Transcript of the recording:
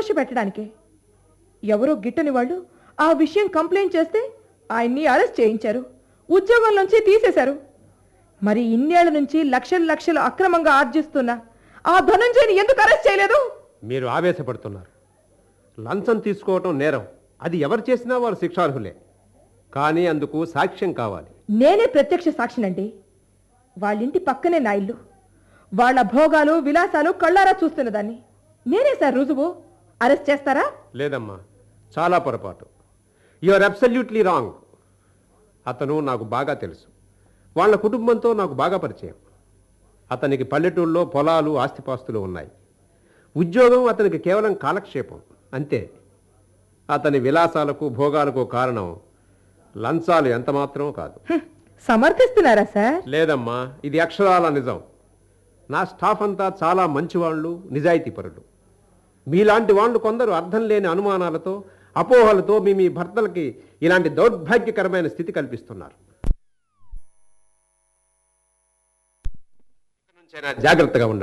సంతోష పెట్టడానికే ఎవరో గిట్టని వాళ్ళు ఆ విషయం కంప్లైంట్ చేస్తే ఆయన్ని అరెస్ట్ చేయించారు ఉద్యోగం నుంచి తీసేశారు మరి ఇన్నేళ్ల నుంచి లక్షలు లక్షలు అక్రమంగా ఆర్జిస్తున్న ఆ ధనంజయని ఎందుకు అరెస్ట్ చేయలేదు మీరు ఆవేశపడుతున్నారు లంచం తీసుకోవటం నేరం అది ఎవరు చేసినా వారు శిక్షార్హులే కానీ అందుకు సాక్ష్యం కావాలి నేనే ప్రత్యక్ష సాక్షినండి వాళ్ళింటి పక్కనే నా ఇల్లు వాళ్ళ భోగాలు విలాసాలు కళ్ళారా చూస్తున్న దాన్ని నేనే సార్ రుజువు అరెస్ట్ చేస్తారా లేదమ్మా చాలా పొరపాటు యు ఆర్ అబ్సల్యూట్లీ రాంగ్ అతను నాకు బాగా తెలుసు వాళ్ళ కుటుంబంతో నాకు బాగా పరిచయం అతనికి పల్లెటూళ్ళలో పొలాలు ఆస్తిపాస్తులు ఉన్నాయి ఉద్యోగం అతనికి కేవలం కాలక్షేపం అంతే అతని విలాసాలకు భోగాలకు కారణం లంచాలు ఎంతమాత్రం కాదు హ్మ్, సమర్థిస్తున్నారా సార్ లేదమ్మా ఇది అక్షరాల నిజం నా స్టాఫ్ అంతా చాలా మంచివాళ్ళు నిజాయితీపరులు మీలాంటి వాళ్ళు కొందరు అర్థం లేని అనుమానాలతో అపోహలతో మీ మీ భర్తలకి ఇలాంటి దౌర్భాగ్యకరమైన స్థితి కల్పిస్తున్నారు ఇక నుంచైనా జాగ్రత్తగా ఉండండి